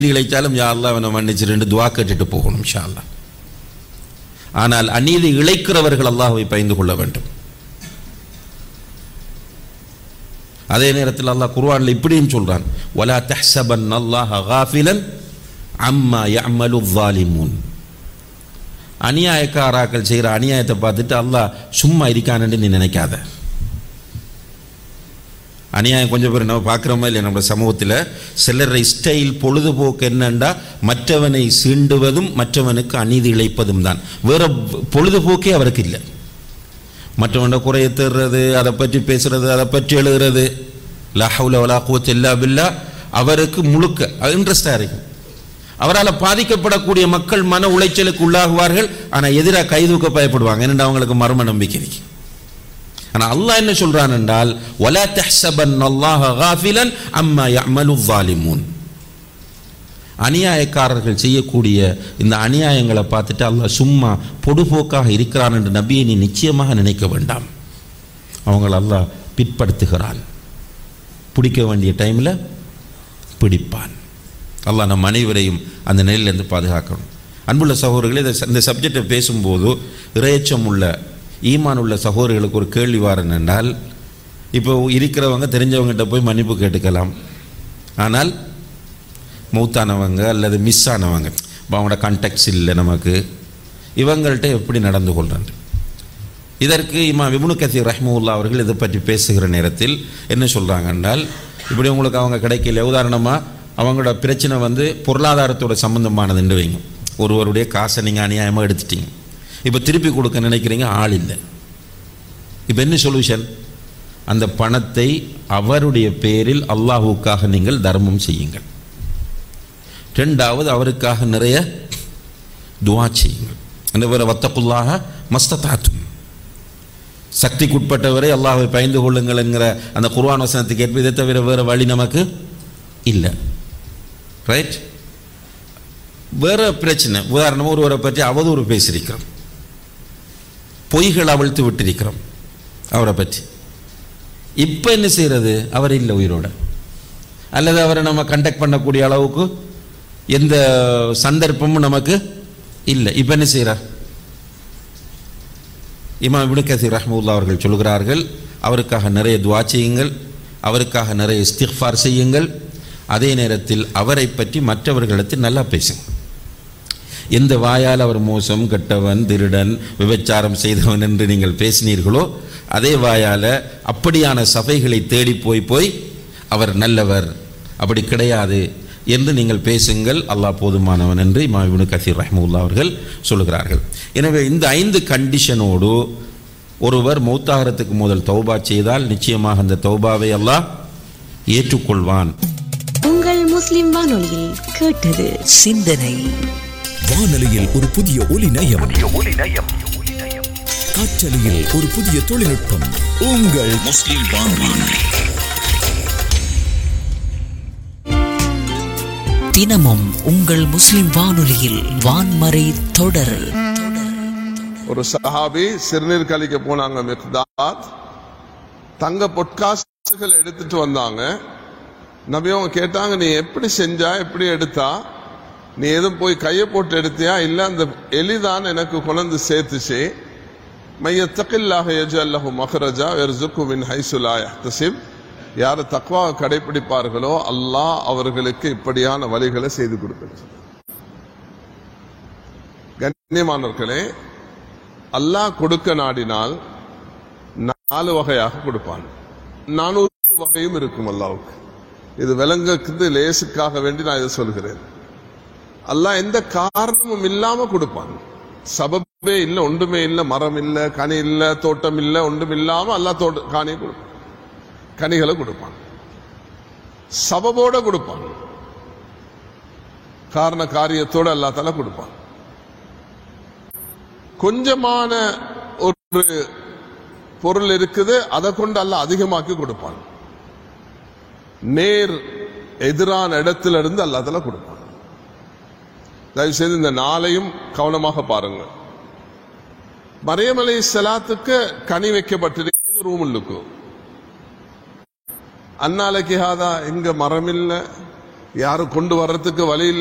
இழைத்தாலும் யா அல்லாஹ் அவனை மன்னிச்சு ரெண்டு துவா கேட்டுட்டு போகணும் இன்ஷா அல்லாஹ் ஆனால் அநீதி இழைக்கிறவர்கள் அல்லாஹ்வை பயந்து கொள்ள வேண்டும் அதே நேரத்தில் அல்லாஹ் குர்ஆன்ல இப்படியும் சொல்றான் வலா தஹ்சபன் அல்லாஹ் காஃபிலன் அம்மா யஅமலு ظالمون அநியாயக்காராக்கள் செய்கிற அநியாயத்தை பார்த்துட்டு அல்லாஹ் சும்மா இருக்கானு நீ நினைக்காத அநியாயம் கொஞ்சம் பேர் நம்ம பார்க்குறோமா இல்லையா நம்ம சமூகத்தில் சிலரை ஸ்டைல் பொழுதுபோக்கு என்னண்டா மற்றவனை சீண்டுவதும் மற்றவனுக்கு அநீதி இழைப்பதும் தான் வேற பொழுதுபோக்கே அவருக்கு இல்லை மற்றவனை குறைய தேடுறது அதை பற்றி பேசுறது அதை பற்றி எழுதுறது லஹவுல வலா குவத் இல்லா பில்லா அவருக்கு முழுக்க இன்ட்ரெஸ்டாக இருக்கும் அவரால் பாதிக்கப்படக்கூடிய மக்கள் மன உளைச்சலுக்கு உள்ளாகுவார்கள் ஆனால் எதிராக கைதூக்க பயப்படுவாங்க என்னென்ன அவங்களுக்கு மர்ம நம்பிக்கை இருக்கு ஆனால் அல்லாஹ் என்ன சொல்றான் என்றால் வலா தஹ்சபன் அல்லாஹ் காஃபிலன் அம்மா யஅமலு ظالمون அநியாயக்காரர்கள் செய்யக்கூடிய இந்த அநியாயங்களை பார்த்துட்டு அல்லாஹ் சும்மா பொடுபோக்காக இருக்கிறான் என்று நபியை நீ நிச்சயமாக நினைக்க வேண்டாம் அவங்கள அல்லாஹ் பிற்படுத்துகிறான் பிடிக்க வேண்டிய டைமில் பிடிப்பான் அல்லாஹ் நம் அனைவரையும் அந்த நிலையிலிருந்து பாதுகாக்கணும் அன்புள்ள சகோதரர்களே இந்த ச- இந்த சப்ஜெக்டை பேசும்போது இறையச்சம் உள்ள ஈமான் உள்ள சகோதரர்களுக்கு ஒரு கேள்வி வாரன் என்றால் இப்போ இருக்கிறவங்க தெரிஞ்சவங்ககிட்ட போய் மன்னிப்பு கேட்டுக்கலாம் ஆனால் மௌத்தானவங்க அல்லது மிஸ் ஆனவங்க இப்போ அவங்களோட கான்டாக்ட்ஸ் இல்லை நமக்கு இவங்கள்ட்ட எப்படி நடந்து கொள்றாங்க இதற்கு இமா விபுனு கசீர் ரஹ்மவுல்லா அவர்கள் இதை பற்றி பேசுகிற நேரத்தில் என்ன சொல்கிறாங்க என்றால் இப்படி உங்களுக்கு அவங்க கிடைக்கல உதாரணமாக அவங்களோட பிரச்சனை வந்து பொருளாதாரத்தோட சம்பந்தமானதுன்னு வைங்க ஒருவருடைய காசை நீங்கள் அநியாயமாக எடுத்துட்டீங்க இப்போ திருப்பி கொடுக்க நினைக்கிறீங்க ஆள் இல்லை இப்போ என்ன சொல்யூஷன் அந்த பணத்தை அவருடைய பேரில் அல்லாஹுக்காக நீங்கள் தர்மம் செய்யுங்கள் ரெண்டாவது அவருக்காக நிறைய துவா செய்யுங்கள் அந்த வேற வத்தக்குள்ளாக மஸ்தத்தாத்தும் சக்திக்குட்பட்டவரை அல்லாஹ்வை பயந்து கொள்ளுங்கள் என்கிற அந்த குர்ஆன் வசனத்துக்கு ஏற்ப இதை தவிர வேறு வழி நமக்கு இல்லை ரைட் வேற பிரச்சனை உதாரணமாக ஒருவரை பற்றி அவதூறு பேசியிருக்கிறோம் பொய்கள் அவிழ்த்து விட்டிருக்கிறோம் அவரை பற்றி இப்போ என்ன செய்கிறது அவர் இல்லை உயிரோட அல்லது அவரை நம்ம கண்டக்ட் பண்ணக்கூடிய அளவுக்கு எந்த சந்தர்ப்பமும் நமக்கு இல்லை இப்போ என்ன செய்கிறார் இமாம் இப்னு கசீர் ரஹ்மவுல்லா அவர்கள் சொல்கிறார்கள் அவருக்காக நிறைய துவா செய்யுங்கள் அவருக்காக நிறைய இஸ்திஃபார் செய்யுங்கள் அதே நேரத்தில் அவரை பற்றி மற்றவர்களிடத்தில் நல்லா பேசுங்க எந்த வாயால் அவர் மோசம் கெட்டவன் திருடன் விபச்சாரம் செய்தவன் என்று நீங்கள் பேசினீர்களோ அதே வாயால் அப்படியான சபைகளை தேடி போய் போய் அவர் நல்லவர் அப்படி கிடையாது என்று நீங்கள் பேசுங்கள் அல்லாஹ் போதுமானவன் என்று இமாம் இப்னு கசீர் ரஹ்மவுல்லா அவர்கள் சொல்கிறார்கள் எனவே இந்த ஐந்து கண்டிஷனோடு ஒருவர் மௌத்தாகிறதுக்கு முதல் தௌபா செய்தால் நிச்சயமாக அந்த தௌபாவை அல்லாஹ் ஏற்றுக்கொள்வான் உங்கள் முஸ்லிம் வானொலியில் கேட்டது சிந்தனை வானொலியில் ஒரு புதிய ஒலி நயம் காற்றலையில் ஒரு புதிய தொழில்நுட்பம் உங்கள் முஸ்லிம் வானொலி தினமும் உங்கள் முஸ்லிம் வானொலியில் வான்மறை தொடர் ஒரு சஹாபி சிறுநீர் கழிக்க போனாங்க மிக்தாத் தங்க பொட்காசுகள் எடுத்துட்டு வந்தாங்க நபி அவங்க கேட்டாங்க நீ எப்படி செஞ்சா எப்படி எடுத்தா நீ எதுவும் போய் கையை போட்டு எடுத்தியா இல்ல அந்த எலிதான் எனக்கு கொண்டு சேர்த்துச்சு மையத்தக்கில்லாக எஜல்லஹு மஹரஜா வெர்சுக்கு மின் ஹைசுலா யஹ்தசிப் யார் தக்வாவை கடைபிடிப்பார்களோ அல்லாஹ் அவர்களுக்கு இப்படியான வழிகளை செய்து கொடுக்கிறார் கண்ணியமானவர்களே அல்லாஹ் கொடுக்க நாடினால் நாலு வகையாக கொடுப்பான் நானூறு வகையும் இருக்கும் அல்லாவுக்கு இது விலங்குக்கு லேசுக்காக வேண்டி நான் இதை சொல்கிறேன் அல்லாஹ் எந்த காரணமும் இல்லாம கொடுப்பான் சபபே இல்ல ஒன்றுமே இல்ல மரம் இல்ல கனி இல்ல தோட்டம் இல்ல ஒன்றும் இல்லாம அல்லாஹ் தோட்ட காணியை கொடுப்பான் கனிகளை கொடுப்பான் சபபோட கொடுப்பான் காரண காரியத்தோட அல்லா தலா கொடுப்பான் கொஞ்சமான ஒரு பொருள் இருக்குது அதை கொண்டு அல்ல அதிகமாக்கி கொடுப்பான் நேர் எதிரான இடத்துல இருந்து அல்லாதல கொடுப்பான் தயவு செய்து இந்த நாளையும் கவனமாக பாருங்க மரியமலை செலாத்துக்கு கனி வைக்கப்பட்டிருக்கிறது ரூமுள்ளுக்கு அன்னாலைக்கு ஹாதா இங்க மரம் இல்ல யாரும் கொண்டு வர்றதுக்கு வழி இல்ல